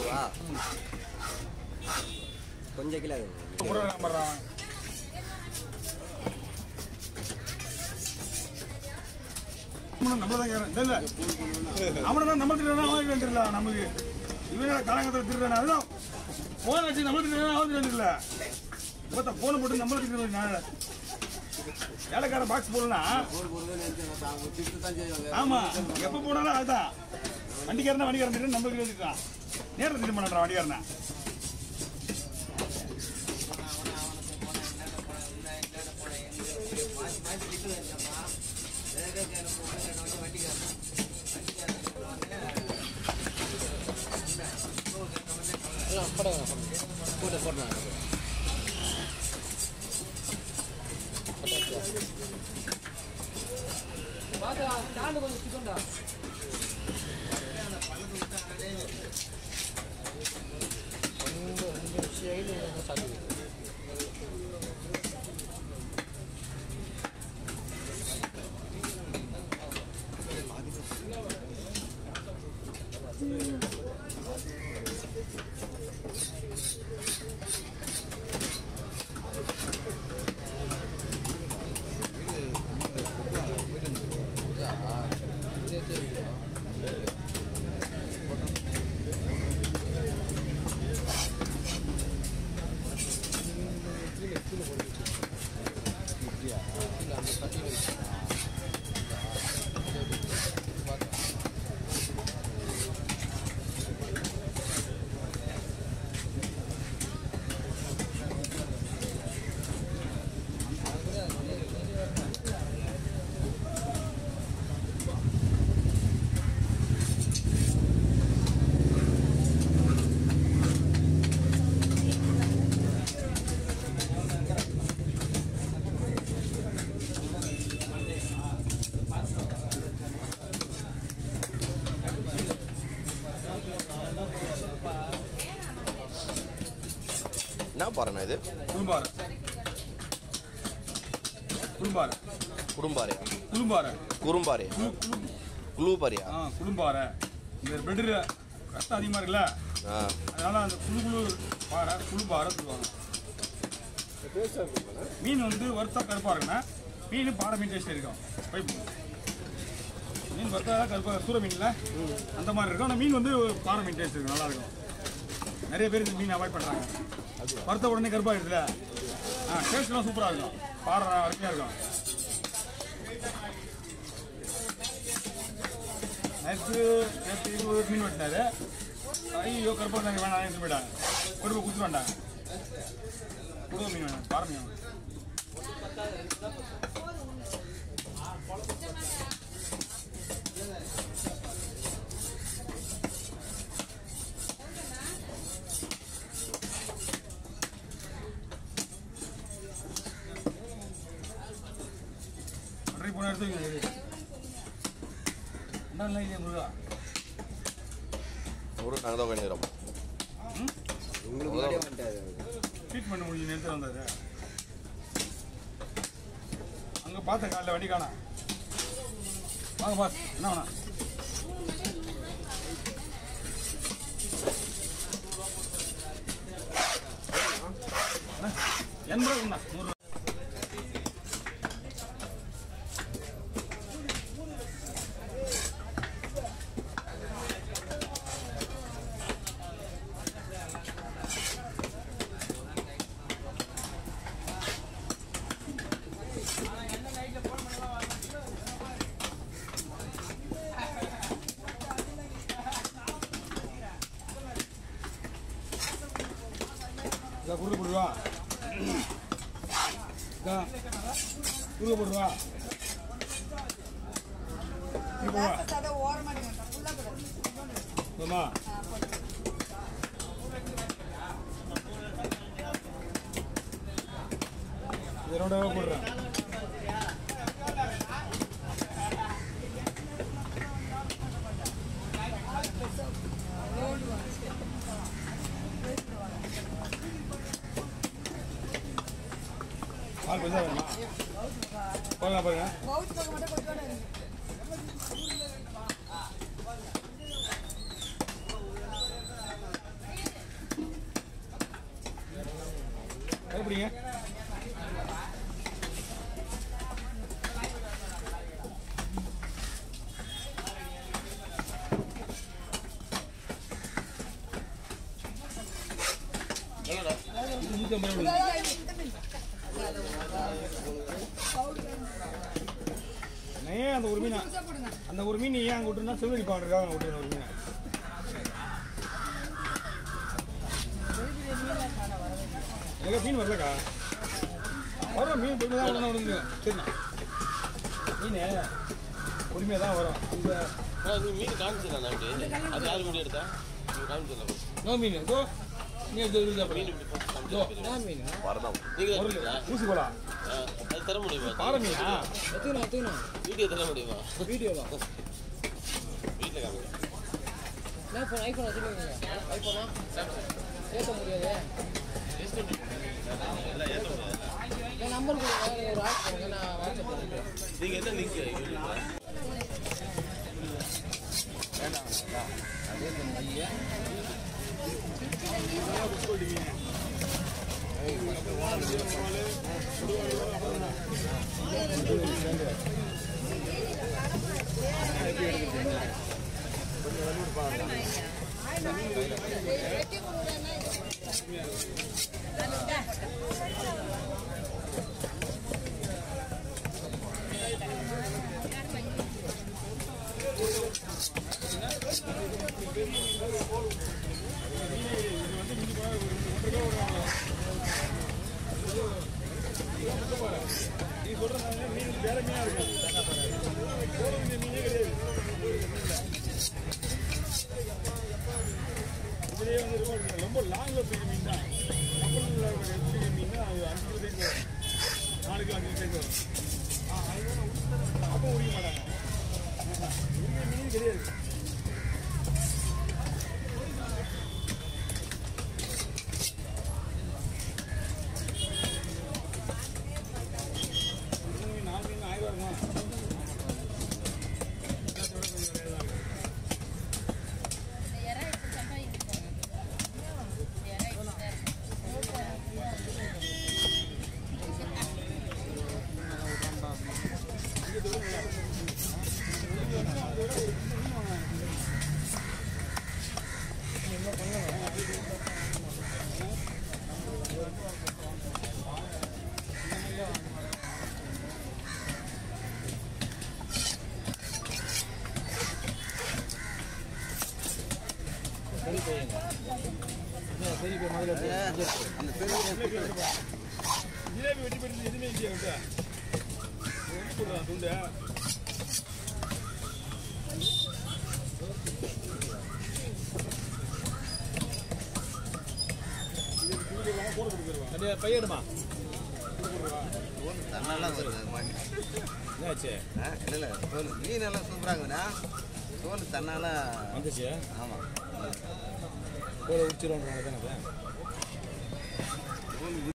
கிலோவா கொஞ்சம் கிலோ கூட நம்புறான் நம்மளதான் கேட்கறேன் இல்ல இல்ல அவனை நம்ம திருடா அவனுக்கு தெரியல நமக்கு இவங்க காலங்கத்தில் திருடான அதுதான் போன் வச்சு நம்ம திருடா அவனுக்கு தெரியல இப்ப போன போட்டு நம்மளுக்கு திருட வேலைக்கார பாக்ஸ் போடலாம் ஆமா எப்ப போனாலும் அதுதான் வண்டிக்காரனா வண்டிக்காரன் திருடு நம்மளுக்கு எழுதிட்டான் நேரில் திரும்ப மாட்டான் வண்டிக்காரனா என்ன பாருண்ணா இது குடும்பாரு குடும்பாரு குடும்பாறையா குடும்பாரு குறும்பாறையா குளூபாரியா ஆ குடும்பாறை இந்த பெட்ரு கஷ்டம் அதிகமாக இருக்குல்ல ஆ அதனால அந்த குழு குழு பாறை குழுப்பாறை சொல்லுவாங்க மீன் வந்து வறுத்தா கருப்பாக இருக்குண்ணா மீன் பாறை மீன் டேஸ்ட் இருக்கும் பைப்பு மீன் வறுத்தா கருப்பாக சூற மீன்ல அந்த மாதிரி இருக்கும் ஆனால் மீன் வந்து பாறை மீன் டேஸ்ட் இருக்கும் நல்லா இருக்கும் நிறைய பேர் இந்த மீன் அவாய்ட் பண்ணுறாங்க வறுத்த உடனே கருப்பாக இருக்குல்ல ஆ டேஸ்ட்லாம் சூப்பராக இருக்கும் பாறை அருமையாக இருக்கும் நேற்று நேற்று இருபது மீன் வெட்டினாரு ஐயோ கருப்பா இருந்தாங்க வேணாம் எடுத்து போயிட்டாங்க கொண்டு போய் கொடுத்து வேண்டாங்க கொடுவ மீன் வேணும் பாறை மீன் வேணும் அன்றைக்கு போன இடத்துக்கு இது என்ன இல்லைங்க முருகா ஒரு நாங்கள் தான் பண்ணிக்கிறோம் உங்களுக்கு முன்னாடியே வந்துட்டாரு ட்ரீட்மெண்ட் முடிஞ்சு நேரத்தில் வந்தாரு அங்கே பார்த்த காலைல வண்டி காணா வாங்க பாஸ் என்ன வேணா எண்பது ரூபா நூறு இதா குறுக்க போடுவா இதா குறுக்க போடுவா இங்க போவா அதை ஓரமாக ஃபுல்லாக போடு போமா இதனோட போடுறேன் பால் கொஞ்சம் வேணுமா பாருங்க பாருங்க பவுச் பக்கம் மட்டும் கொஞ்சோட இருக்கு பிடிங்க இது நூற்றி ஐம்பது ரூபா ஏன் அந்த ஒரு மீன் அந்த ஒரு மீன் ஏன் அங்கே விட்டுருந்தா சிவகரி பாடுறதுக்காக அங்கே விட்டுருந்த ஒரு மீன் எனக்கு மீன் வரலக்கா வரும் மீன் பொறுமையாக தான் உடனே விடுங்க சரிண்ணா மீன் பொறுமையாக தான் வரும் இந்த நீ மீன் காமிச்சிடலாம் அப்படி அது யாரு மீன் எடுத்தா நீ காமிச்சிடலாம் நோ மீன் இதோ மீன் எடுத்து வருது அப்புறம் மீன் இப்படி first காமிச்சிடலாம். வரணும் நீங்க தான் ஒரு எடுத்தீங்களா? ஊசி போலா ஆ, அது தர முடியுமா பாறை மீனா எத்துக்கணும் எத்துக்கணும் வீடியோ தர முடியுமா வீடியோவா வீட்டில் காமிக்கலாம் என்ன ஃபோன் ஐஃபோன் வச்சுருக்கீங்க ஐஃபோனா ஏற்ற முடியாது என் நம்பர் கொடுங்க ஒரு ஆட் பண்ணுங்க நான் வாட்ஸ்அப் பண்ணுறேன் நீங்க என்ன லிங்க் யூடியூப்ல நீ சொல்ற மீன் வேற மீனா இருக்கு கோழி மீனே கிடையாது இதுலயே வந்து ரொம்ப ரொம்ப லாங்ல பிடிக்கிற மீன் தான் கப்பலில் பிடிக்கிற மீன் தான் அது அஞ்சு கிலோ சைஸ் வரும் நாலு கிலோ அஞ்சு சைஸ் வரும் அப்போ உரிக்க மாட்டாங்க உரிக்கிற மீனே கிடையாது மூணு மீன் நாலு மீன் ஆயிரம் ரூபா இருக்குமா எல்லாத்தோட கொஞ்சம் விலையா தான் இருக்கு. ஜிலேபி வெட்டி போயிட்டு எதுவுமே இல்லையா விட்டா வெட்டி போடுறான் துண்டு அப்படியே பையடுமா தண்ணெல்லாம் வருது என்னாச்சு இல்லை இல்லை தோல் மீன் எல்லாம் சூப்பராகுதுண்ணா தோல் தன்னால வந்துச்சு ஆமாம் கோலை உச்சிரோன்றாங்க தானே